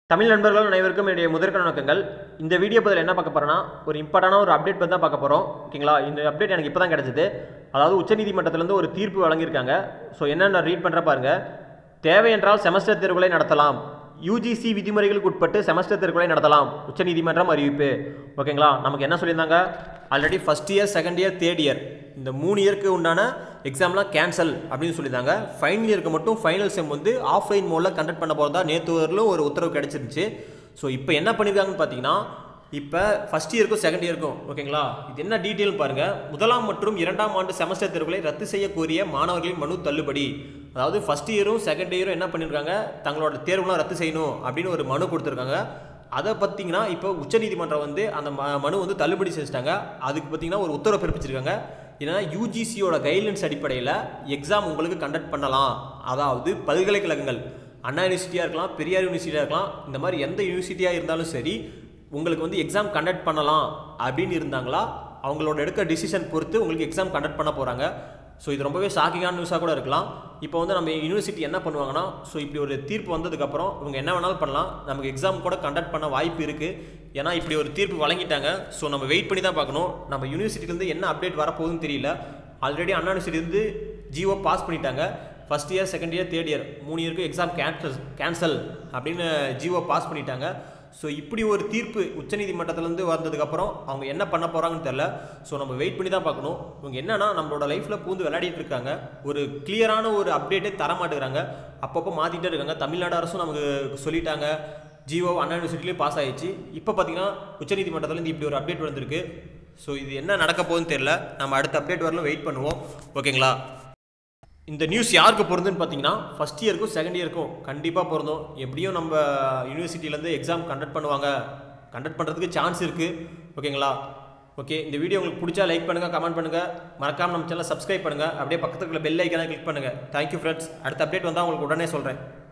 தமிழ் நண்பர்கள் அனைவருக்கும் என்னுடைய முதற்க வணக்கங்கள் இந்த வீடியோ பதில் என்ன பார்க்க போறோம்னா ஒரு இம்பார்ட்டான ஒரு அப்டேட் பற்றி தான் பார்க்க போகிறோம் ஓகேங்களா இந்த அப்டேட் எனக்கு இப்போ தான் கிடச்சிது அதாவது உச்சநீதிமன்றத்திலேருந்து ஒரு தீர்ப்பு வழங்கியிருக்காங்க ஸோ என்னென்ன ரீட் பண்ணுற பாருங்க தேவை என்றால் செமஸ்டர் தேர்வுகளை நடத்தலாம் யூஜிசி விதிமுறைகளுக்கு உட்பட்டு செமஸ்டர் தேர்வுகளை நடத்தலாம் உச்சநீதிமன்றம் அறிவிப்பு ஓகேங்களா நமக்கு என்ன சொல்லியிருந்தாங்க already first year second year third year இந்த மூணு இயருக்கு உண்டான எக்ஸாம்லாம் கேன்சல் அப்படின்னு சொல்லியிருந்தாங்க ஃபைனல் இயருக்கு மட்டும் ஃபைனல் செம் வந்து ஆஃப்லைன் மோடில் கண்டக்ட் பண்ண போகிறதா நேற்று வரலும் ஒரு உத்தரவு கிடச்சிருந்துச்சு ஸோ இப்போ என்ன பண்ணியிருக்காங்கன்னு பார்த்தீங்கன்னா இப்போ ஃபஸ்ட் இயருக்கும் செகண்ட் இயருக்கும் ஓகேங்களா இது என்ன டீட்டெயில் பாருங்கள் முதலாம் மற்றும் இரண்டாம் ஆண்டு செமஸ்டர் தேர்வுகளை ரத்து செய்ய கோரிய மாணவர்களின் மனு தள்ளுபடி அதாவது ஃபஸ்ட் இயரும் செகண்ட் இயரும் என்ன பண்ணியிருக்காங்க தங்களோட தேர்வுலாம் ரத்து செய்யணும் அப்படின்னு ஒரு மனு கொடுத்துருக்காங்க அதை பார்த்தீங்கன்னா இப்போ உச்சநீதிமன்றம் வந்து அந்த ம மனு வந்து தள்ளுபடி செஞ்சுட்டாங்க அதுக்கு பார்த்தீங்கன்னா ஒரு உத்தரவு பிறப்பிச்சிருக்காங்க ஏன்னா யூஜிசியோட கைட்லைன்ஸ் அடிப்படையில் எக்ஸாம் உங்களுக்கு கண்டக்ட் பண்ணலாம் அதாவது பல்கலைக்கழகங்கள் அண்ணா யூனிவர்சிட்டியாக இருக்கலாம் பெரியார் யூனிவர்சிட்டியாக இருக்கலாம் இந்த மாதிரி எந்த யூனிவர்சிட்டியாக இருந்தாலும் சரி உங்களுக்கு வந்து எக்ஸாம் கண்டக்ட் பண்ணலாம் அப்படின்னு இருந்தாங்களா அவங்களோட எடுக்க டிசிஷன் பொறுத்து உங்களுக்கு எக்ஸாம் கண்டக்ட் பண்ண போகிறாங்க ஸோ இது ரொம்பவே ஷாக்கிங்கான நியூஸாக கூட இருக்கலாம் இப்போ வந்து நம்ம யூனிவர்சிட்டி என்ன பண்ணுவாங்கன்னா ஸோ இப்படி ஒரு தீர்ப்பு வந்ததுக்கப்புறம் இவங்க என்ன வேணாலும் பண்ணலாம் நமக்கு எக்ஸாம் கூட கண்டக்ட் பண்ண வாய்ப்பு இருக்குது ஏன்னா இப்படி ஒரு தீர்ப்பு வழங்கிட்டாங்க ஸோ நம்ம வெயிட் பண்ணி தான் பார்க்கணும் நம்ம யூனிவர்சிட்டிலேருந்து என்ன அப்டேட் வரப்போகுதுன்னு தெரியல ஆல்ரெடி அண்ணா யூனிவர்சிட்டிலேருந்து ஜிஓ பாஸ் பண்ணிட்டாங்க first year second year third year மூணு இயருக்கு எக்ஸாம் கேன்சல் கேன்சல் அப்படின்னு ஜிஓ பாஸ் பண்ணிட்டாங்க ஸோ இப்படி ஒரு தீர்ப்பு உச்சநீதிமன்றத்துலேருந்து வந்ததுக்கப்புறம் அவங்க என்ன பண்ண போகிறாங்கன்னு தெரில ஸோ நம்ம வெயிட் பண்ணி தான் பார்க்கணும் இவங்க என்னன்னா நம்மளோட லைஃப்பில் பூந்து விளையாடிட்டு இருக்காங்க ஒரு கிளியரான ஒரு அப்டேட்டே தர மாட்டேங்கிறாங்க அப்பப்போ மாற்றிட்டே இருக்காங்க தமிழ்நாடு அரசும் நமக்கு சொல்லிட்டாங்க ஜிஓ அண்ணா யூனிவர்சிட்டிலேயே பாஸ் ஆயிடுச்சு இப்போ பார்த்தீங்கன்னா உச்சநீதிமன்றத்துலேருந்து இப்படி ஒரு அப்டேட் வந்திருக்கு ஸோ இது என்ன நடக்க போகுதுன்னு தெரில நம்ம அடுத்த அப்டேட் வரலும் வெயிட் பண்ணுவோம் ஓகேங்களா இந்த நியூஸ் யாருக்கு பொருந்துன்னு பார்த்தீங்கன்னா ஃபஸ்ட் இயருக்கும் செகண்ட் இயருக்கும் கண்டிப்பாக பொருந்தும் எப்படியும் நம்ம யூனிவர்சிட்டியிலேருந்து எக்ஸாம் கண்டக்ட் பண்ணுவாங்க கண்டக்ட் பண்ணுறதுக்கு சான்ஸ் இருக்குது ஓகேங்களா ஓகே இந்த வீடியோ உங்களுக்கு பிடிச்சா லைக் பண்ணுங்கள் கமெண்ட் பண்ணுங்கள் மறக்காம நம்ம சேனலை சப்ஸ்கிரைப் பண்ணுங்கள் அப்படியே பக்கத்துக்குள்ள பெல் ஐக்கான கிளிக் பண்ணுங்கள் தேங்க்யூ ஃப்ரெண்ட்ஸ் அடுத்த அப்டேட் வந்தால் உங்களுக்கு உடனே சொல்கிறேன்